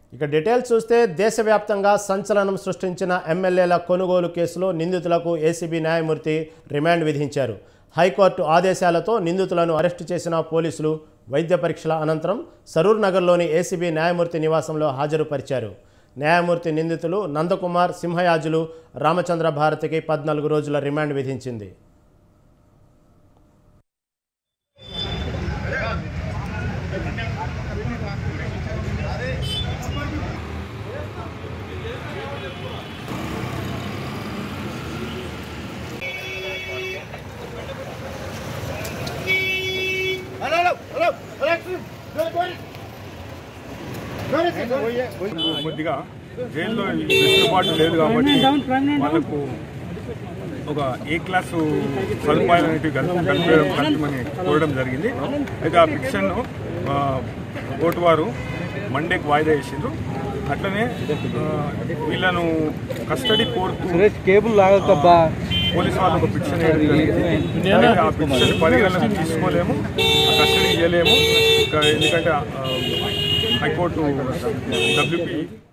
ఇక డీటెయిల్స్ చూస్తే దేశవ్యాప్తంగా సంచలనం సృష్టించిన ఎమ్మెల్యేల కొనుగోలు కేసులో నిందితులకు ఏసీబీ న్యాయమూర్తి రిమాండ్ విధించారు హైకోర్టు ఆదేశాలతో నిందితులను అరెస్టు చేసిన పోలీసులు వైద్య పరీక్షల అనంతరం సరూర్ నగర్లోని ఏసీబీ న్యాయమూర్తి నివాసంలో హాజరుపరిచారు న్యాయమూర్తి నిందితులు నందకుమార్ సింహయాజులు రామచంద్ర భారతికి పద్నాలుగు రోజుల రిమాండ్ విధించింది కొద్దిగా జైల్లో వెసులుబాటు లేదు కాబట్టి వాళ్ళకు ఒక ఏ క్లాసు సదుపాయాలు అనేవి కల్ప- కల్ప- కల్పమని కోరడం జరిగింది అయితే ఆ పిటిషన్ కోర్టు వారు మండేకి వాయిదా వేసిండ్రు అట్లనే ఆ, వీళ్ళను కస్టడీ కోరుతూ కేబుల్ లాగకబ్బా పోలీస్ వాళ్ళు ఒక పిటిషన్ వేయడం జరిగింది అయితే ఆ పిటిషన్ పరిగణలోకి తీసుకోలేము ఆ కస్టడీ ఇవ్వలేము ఇంకా ఎందుకంటే ఆ, హైకోర్టు డబ్ల్యూపీ